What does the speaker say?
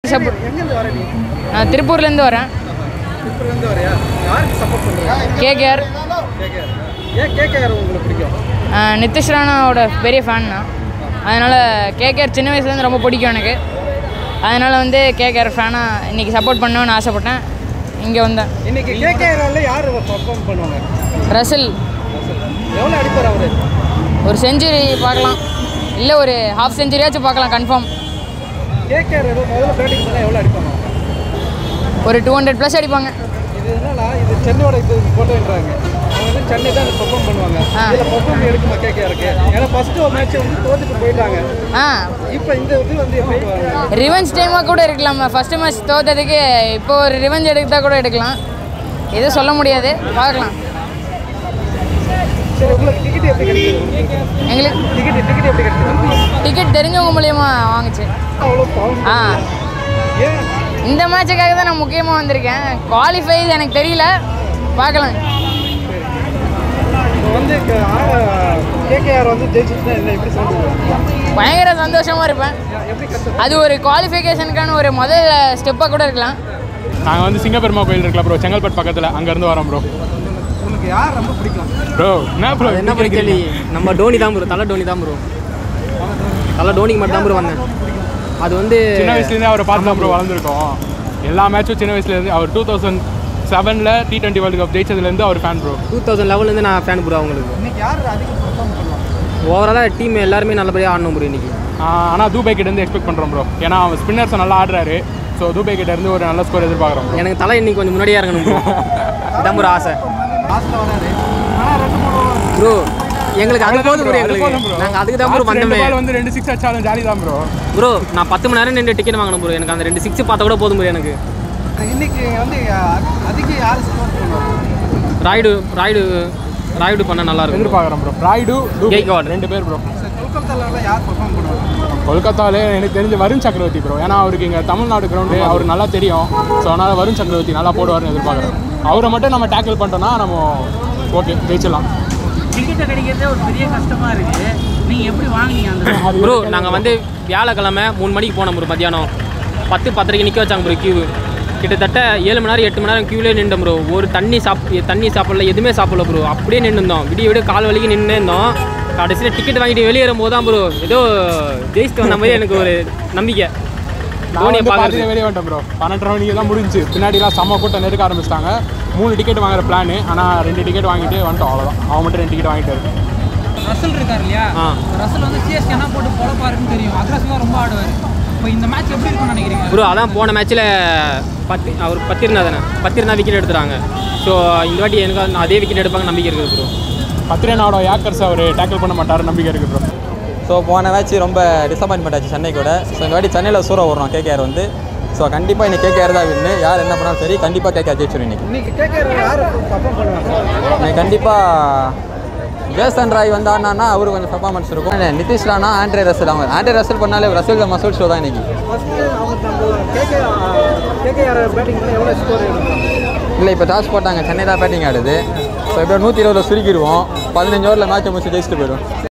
Support எங்கேருந்து வர நீ நான் திருப்பூர்லேருந்து வரேன் திருப்பூர்லேருந்து வரையா யாருக்கு சப்போர்ட் பண்ணுறீங்க கேகேஆர் கேகேஆர் ஏன் கேகேஆர் உங்களுக்கு பிடிக்கும் நிதிஷ் ராணாவோட பெரிய ஃபேன் நான் அதனால் கேகேஆர் சின்ன வயசுலேருந்து ரொம்ப பிடிக்கும் எனக்கு அதனால் வந்து கேகேஆர் ஃபேனாக இன்றைக்கி சப்போர்ட் பண்ணணும்னு ஆசைப்பட்டேன் இங்கே வந்தேன் இன்னைக்கு கேகேஆர்ல யார் பர்ஃபார்ம் பண்ணுவாங்க ரசில் எவ்வளோ அடிப்பார் அவர் ஒரு செஞ்சுரி பார்க்கலாம் இல்லை ஒரு ஹாஃப் செஞ்சுரியாச்சும் பார்க்கலாம் கன்ஃபார்ம் கேகேஆர் ஏதோ முதல்ல பேட்டிங் பண்ணால் எவ்வளோ அடிப்பாங்க ஒரு டூ ஹண்ட்ரட் ப்ளஸ் அடிப்பாங்க இது என்னன்னா இது சென்னையோட இது போட்டோன்றாங்க அவங்க வந்து சென்னை தான் பெர்ஃபார்ம் பண்ணுவாங்க ஆ. இதில் பெர்ஃபார்ம் எடுக்குமா கேகேஆருக்கு ஏன்னா ஃபர்ஸ்ட் ஒரு மேட்ச் வந்து தோத்துட்டு போயிட்டாங்க ஆ இப்போ இந்த இது வந்து எப்படி பாருங்க ரிவெஞ்ச் டைமாக கூட இருக்கலாம் ஃபஸ்ட்டு மேட்ச் தோத்ததுக்கு இப்போ ஒரு ரிவெஞ்ச் எடுத்தா கூட எடுக்கலாம் எதுவும் சொல்ல முடியாது பார்க்கலாம் சரி உங்களுக்கு டிக்கெட் எப்படி கிடைக்குது எங்களுக்கு டிக்கெட் டிக்கெட் எப்படி கிடைக்குது டிக்கெட் தெரிஞ்சவங்க மூலியமா வாங்குச்சு அவ்வளோ பவுன் ஆ ஏன் இந்த மேட்சுக்காக தான் நான் முக்கியமாக வந்திருக்கேன் குவாலிஃபைஸ் எனக்கு தெரியல பார்க்கலாம் இப்போ வந்து கேகேஆர் வந்து ஜெயிச்சுட்டுனா என்ன எப்படி சொல்லுங்க பயங்கர சந்தோஷமாக இருப்பேன் எப்படி கற்று அது ஒரு குவாலிஃபிகேஷனுக்கான ஒரு முதல் ஸ்டெப்பாக கூட இருக்கலாம் நாங்கள் வந்து சிங்கப்பெருமா கோயில் இருக்கல ப்ரோ செங்கல்பட்டு பக்கத்தில் அங்கேருந்து வரோம் ப்ரோ உனக்கு யார் ரொம்ப பிடிக்கும் ப்ரோ என்ன ப்ரோ என்ன ப்ரோ கேள்வி நம்ம டோனி தான் ப்ரோ தலை டோனி தான் ப்ரோ தலை டோனிக்கு மட்டும் தான் ப்ரோ வந்தேன் அது வந்து சின்ன வயசுலேருந்தே அவரை பார்த்து தான் ப்ரோ வளர்ந்துருக்கோம் எல்லா மேட்சும் சின்ன வயசுலேருந்து அவர் டூ தௌசண்ட் செவனில் டி டுவெண்ட்டி வேர்ல்டு கப் ஜெயிச்சதுலேருந்து அவர் ஃபேன் ப்ரோ டூ தௌசண்ட் லெவல்லேருந்து நான் ஃபேன் ப்ரோ அவங்களுக்கு இன்னைக்கு யார் அதிகம் பெர்ஃபார்ம் பண்ணுவாங்க ஓவராலாக டீம் எல்லாருமே நல்லபடியாக ஆடணும் ப்ரோ இன்னைக்கு ஆனால் தூபை கிட்டேருந்து எக்ஸ்பெக்ட் பண்ணுறோம் ப்ரோ ஏன்னா அவன் ஸ்பின்னர்ஸை நல்லா ஆடுறாரு ஸோ தூபை கிட்டேருந்து ஒரு நல்ல ஸ்கோர் எதிர்பார்க்குறோம் bro. எனக்கு தலை இன்னைக்கு கொஞ்சம் முன்னாடியே இறங்கணும் ப்ரோ இதான் ப்ரோ ஆசை லாஸ்ட்டில் வராரு ஆனால் ரெண்டு மூணு ப்ரோ எங்களுக்கு அது போதும் ப்ரோ அது போதும் bro. எங்களுக்கு நாங்கள் அதுக்கு தான் ப்ரோ Last ரெண்டு வந்தோமே ball வந்து ரெண்டு சிக்ஸ் அடிச்சாலும் ஜாலி தான் ப்ரோ ப்ரோ நான் பத்து மணி நேரம் நின்று டிக்கெட் வாங்கணும் ப்ரோ எனக்கு அந்த ரெண்டு சிக்ஸ் பார்த்தா கூட போதும் ப்ரோ எனக்கு இன்னைக்கு வந்து அதிக யார் ஸ்கோர் பண்ணுவாங்க ராய்டு ராய்டு ராய்டு பண்ணால் நல்லா இருக்கும் எதிர்பார்க்குறோம் ப்ரோ ராய்டு தூபை Gaikwad. ரெண்டு பேர் ப்ரோ கொல்கத்தாவில் யார் பெர்ஃபார்ம் பண்ணுவாங்க கொல்கத்தாலே எனக்கு தெரிஞ்ச வருண் சக்கரவர்த்தி ப்ரோ ஏன்னா அவருக்கு இங்கே தமிழ்நாடு கிரவுண்டு அவருக்கு நல்லா தெரியும் ஸோ அதனால் வருண் சக்கரவர்த்தி நல்லா போடுவார்னு எதிர்பார்க்குறேன் அவரை மட்டும் நம்ம டேக்கிள் பண்ணிட்டோம்னா நம்ம ஓகே ஜெயிச்சிடலாம் டிக்கெட்டை கிடைக்கிறதே ஒரு பெரிய கஷ்டமா இருக்கு நீங்க எப்படி வாங்குனீங்க அந்த ப்ரோ நாங்கள் வந்து வியாழக்கிழமை மூணு மணிக்கு போனோம் ப்ரோ மத்தியானம் பத்து பத்தரைக்கு நிற்க வச்சாங்க ப்ரோ கியூ கிட்டத்தட்ட ஏழு மணி நேரம் எட்டு மணி நேரம் க்யூலே நின்றோம் ப்ரோ ஒரு தண்ணி சாப் தண்ணி சாப்பிடல எதுவுமே சாப்பிடல ப்ரோ அப்படியே நின்று இருந்தோம் விடிய விடிய கால் வலிக்கு நின்று இருந்தோம் கடைசியில் டிக்கெட் வாங்கிட்டு வெளியேறும் போது தான் ப்ரோ ஏதோ ஜெயிச்சுட்டு வந்த மாதிரி எனக்கு ஒரு நம்பிக்கை நான் தோனியை வந்து பார்க்கறது பார்த்துட்டு வெளியே வந்துட்டேன் ப்ரோ பன்னெண்டரை மணிக்கு தான் முடிஞ்சு பின்னாடிலாம் செம்ம கூட்டம் நெருக்க ஆரம்பிச்சிட்டாங்க மூணு டிக்கெட் வாங்குற பிளான் ஆனால் ரெண்டு டிக்கெட் வாங்கிட்டு வந்துட்டோம் அவ்வளோதான் அவன் மட்டும் ரெண்டு டிக்கெட் வாங்கிட்டு ரசல் இருக்கார் இல்லையா ஆ ரசல் வந்து சிஎஸ்கே என்ன போட்டு பொழப்பாருன்னு தெரியும் அக்ரஸிவாக ரொம்ப ஆடுவார் இப்போ இந்த மேட்ச் எப்படி இருக்கும்னு நினைக்கிறீங்க ப்ரோ அதான் போன மேட்ச்சில் பத்து அவர் பத்திருந்தா தானே பத்திருந்தா விக்கெட் எடுத்துறாங்க ஸோ இந்த வாட்டி எனக்கு அந்த- அதே விக்கெட் எடுப்பாங்க நம்பிக்கை இருக்குது ப்ரோ பத்திரனாவோட யாக்கர்ஸ் அவர் டேக்கிள் பண்ண மாட்டார் நம்பிக்கை இருக்குது ப்ரோ ஸோ போன மேட்ச் ரொம்ப டிசப்பாயின்மெண்ட் ஆச்சு சென்னை கூட ஸோ இந்த வாட்டி சென்னையில் சூற வரும் கேகேஆர் வந்து ஸோ கண்டிப்பாக இன்னைக்கு கேகேஆர் தான் வின்னு யார் என்ன பண்ணாலும் சரி கண்டிப்பாக கேகேஆர் ஜெயிச்சிடும் இன்னைக்கு இன்னைக்கு கேகேஆர் யார் பெர்ஃபார்ம் பண்ணுவாங்க இன்னைக்கு கண்டிப்பாக ஜேசன் ராய் வந்தாருன்னா அவரு கொஞ்சம் பெர்ஃபார்மன்ஸ் இருக்கும் இல்ல, நிதிஷ் ராணா ஆண்ட்ரே ரசல் அவங்க ஆண்ட்ரே ரசல் பண்ணாலே ரசல் மசூல் ஷோ தான் இன்னைக்கு ஃபஸ்ட்டு அவங்க நம்ம கேகேஆர் கேகேஆர் பேட்டிங் பண்ண எவ்வளோ ஸ்கோர் எடுக்கும் இல்லை இப்போ டாஸ் போட்டாங்க சென்னை தான் பேட்டிங் ஆடுது ஸோ எப்படியோ நூற்றி இருபதுல சுருக்கிடுவோம் பதினஞ்சு ஓவரில் மேட்சை முடிச்சு ஜெயிச்சுட்டு போயிடும்